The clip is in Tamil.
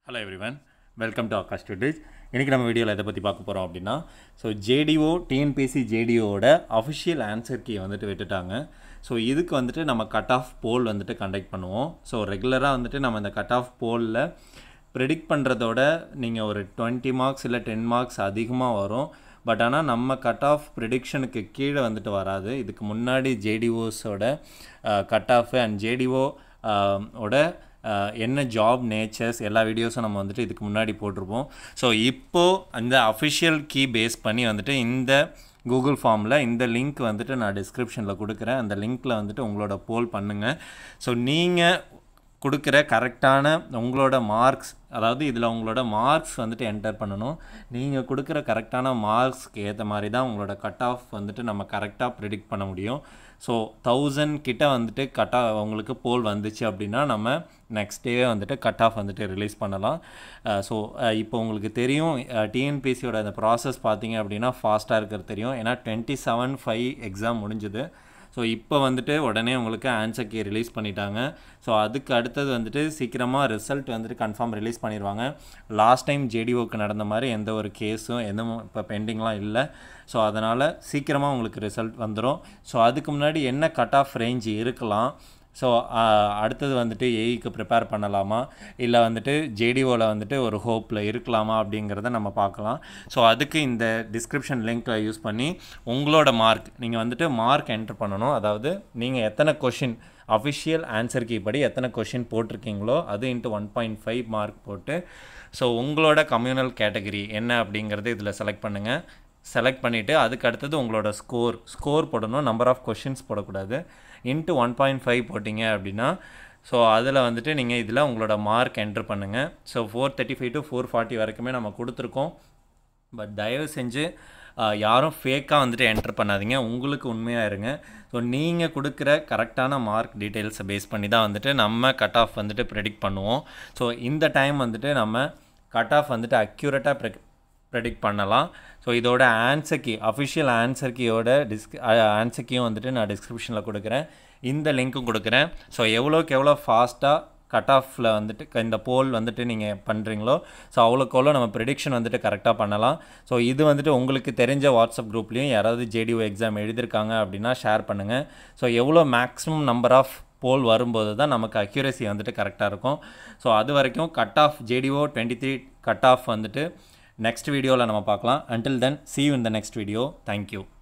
hello everyone welcome to Aakash studios இன்றைக்கி நம்ம வீடியோவில் எதை பற்றி பார்க்க போகிறோம் அப்படின்னா ஸோ ஜேடிஓ டிஎன்பிசி ஜேடிஓட அஃபிஷியல் ஆன்சர் கீ வந்துட்டு விட்டுட்டாங்க ஸோ இதுக்கு வந்துட்டு நம்ம கட் ஆஃப் போல் வந்துட்டு கண்டக்ட் பண்ணுவோம் ஸோ ரெகுலராக வந்துட்டு நம்ம இந்த கட் ஆஃப் போலில் ப்ரெடிக்ட் பண்ணுறதோட நீங்கள் ஒரு டுவெண்ட்டி மார்க்ஸ் இல்லை டென் மார்க்ஸ் அதிகமாக வரும் பட் ஆனால் நம்ம கட் ஆஃப் ப்ரிடிக்ஷனுக்கு கீழே வந்துட்டு வராது இதுக்கு முன்னாடி ஜேடிஓஸோட கட் ஆஃப் அண்ட் ஜேடிஓ ஓட அஹ், என்ன ஜாப் நேச்சர்ஸ் எல்லா வீடியோஸும் நம்ம வந்துட்டு இதுக்கு முன்னாடி போட்டிருப்போம் ஸோ இப்போது அந்த அஃபிஷியல் கீ பேஸ் பண்ணி வந்துட்டு இந்த கூகுள் ஃபார்மில் இந்த லிங்க் வந்துட்டு நான் டிஸ்கிரிப்ஷனில் கொடுக்குறேன் அந்த லிங்க்கில் வந்துட்டு உங்களோட போல் பண்ணுங்கள் ஸோ நீங்கள் கொடுக்குற கரெக்டான உங்களோட மார்க்ஸ் அதாவது இதில் உங்களோட மார்க்ஸ் வந்துட்டு என்டர் பண்ணணும் நீங்கள் கொடுக்குற கரெக்டான மார்க்ஸ்க்கு ஏற்ற மாதிரி தான் உங்களோட கட் ஆஃப் வந்துட்டு நம்ம கரெக்டாக ப்ரிடிக்ட் பண்ண முடியும் ஸோ தௌசண்ட் கிட்ட வந்துட்டு கட் ஆஃப் உங்களுக்கு போல் வந்துச்சு அப்படின்னா நம்ம நெக்ஸ்ட் டேவே வந்துட்டு கட் ஆஃப் வந்துட்டு ரிலீஸ் பண்ணலாம் ஸோ இப்போ உங்களுக்கு தெரியும் டிஎன்பிசியோட அந்த ப்ராசஸ் பார்த்தீங்க அப்படின்னா ஃபாஸ்ட்டாக இருக்கிறது தெரியும் ஏன்னா டுவெண்ட்டி செவன் ஃபைவ் எக்ஸாம் முடிஞ்சுது ஸோ இப்போ வந்துட்டு உடனே உங்களுக்கு ஆன்சர் கீ ரிலீஸ் பண்ணிட்டாங்க ஸோ அதுக்கு அடுத்தது வந்துட்டு சீக்கிரமாக ரிசல்ட் வந்துட்டு கன்ஃபார்ம் ரிலீஸ் பண்ணிடுவாங்க லாஸ்ட் டைம் ஜேடிஓக்கு நடந்த மாதிரி எந்த ஒரு கேஸும் எதுவும் இப்போ பெண்டிங்லாம் இல்லை ஸோ அதனால் சீக்கிரமாக உங்களுக்கு ரிசல்ட் வந்துடும் ஸோ அதுக்கு முன்னாடி என்ன கட் ஆஃப் ரேஞ்ச் இருக்கலாம் ஸோ அடுத்தது வந்துட்டு ஏஇக்கு ப்ரிப்பேர் பண்ணலாமா இல்லை வந்துட்டு ஜேடிஓவில் வந்துட்டு ஒரு ஹோப்பில் இருக்கலாமா அப்படிங்கிறத நம்ம பார்க்கலாம் ஸோ அதுக்கு இந்த டிஸ்கிரிப்ஷன் லிங்க்கை யூஸ் பண்ணி உங்களோட மார்க் நீங்கள் வந்துட்டு மார்க் என்டர் பண்ணணும் அதாவது நீங்கள் எத்தனை கொஷின் அஃபிஷியல் ஆன்சர் கீ படி எத்தனை கொஷின் போட்டிருக்கீங்களோ அது into one point five mark போட்டு ஸோ உங்களோட கம்யூனல் கேட்டகரி என்ன அப்படிங்கிறது இதில் செலக்ட் பண்ணுங்கள் செலக்ட் பண்ணிவிட்டு அதுக்கு அடுத்தது உங்களோட ஸ்கோர் ஸ்கோர் போடணும் நம்பர் ஆஃப் கொஷின்ஸ் போடக்கூடாது இன்ட்டு ஒன் பாயிண்ட் ஃபைவ் போட்டிங்க அப்படின்னா ஸோ அதில் வந்துட்டு நீங்கள் இதில் உங்களோட மார்க் என்டர் பண்ணுங்கள் so four thirty five to four forty வரைக்குமே நம்ம கொடுத்துருக்கோம் பட் தயவு செஞ்சு ஆஹ், யாரும் ஃபேக்காக வந்துட்டு என்டர் பண்ணாதீங்க உங்களுக்கு உண்மையாக இருங்க ஸோ நீங்கள் கொடுக்குற கரெக்டான மார்க் டீட்டெயில்ஸை பேஸ் பண்ணி தான் வந்துட்டு நம்ம கட் ஆஃப் வந்துட்டு ப்ரெடிக்ட் பண்ணுவோம் ஸோ இந்த டைம் வந்துட்டு நம்ம கட் ஆஃப் வந்துட்டு அக்யூரேட்டாக ப்ரெ ப்ரெடிக்ட் பண்ணலாம் ஸோ இதோட ஆன்சர் கீ அஃபிஷியல் ஆன்சர் கீயோட டிஸ்க் ஆன்சர் கீயும் வந்துட்டு நான் டிஸ்கிரிப்ஷனில் கொடுக்குறேன் இந்த லிங்க்கும் கொடுக்குறேன் ஸோ எவ்வளோக்கு எவ்வளோ ஃபாஸ்ட்டாக கட் ஆஃபில் வந்துட்டு க- இந்த போல் வந்துட்டு நீங்கள் பண்ணுறீங்களோ ஸோ அவ்வளோக்கு எவ்வளோ நம்ம ப்ரெடிக்ஷன் வந்துட்டு கரெக்டாக பண்ணலாம் ஸோ இது வந்துட்டு உங்களுக்கு தெரிஞ்ச வாட்ஸ்அப் குரூப்லேயும் யாராவது ஜேடிஓ எக்ஸாம் எழுதியிருக்காங்க அப்படின்னா ஷேர் பண்ணுங்கள் ஸோ எவ்வளோ மேக்ஸிமம் நம்பர் ஆஃப் போல் வரும்போது தான் நமக்கு அக்யூரசி வந்துட்டு கரெக்டாக இருக்கும் ஸோ அது வரைக்கும் cut off JDO twenty three cut off வந்துட்டு நெக்ஸ்ட் வீடியோவில் நம்ம பார்க்கலாம் until then see you in the next video thank you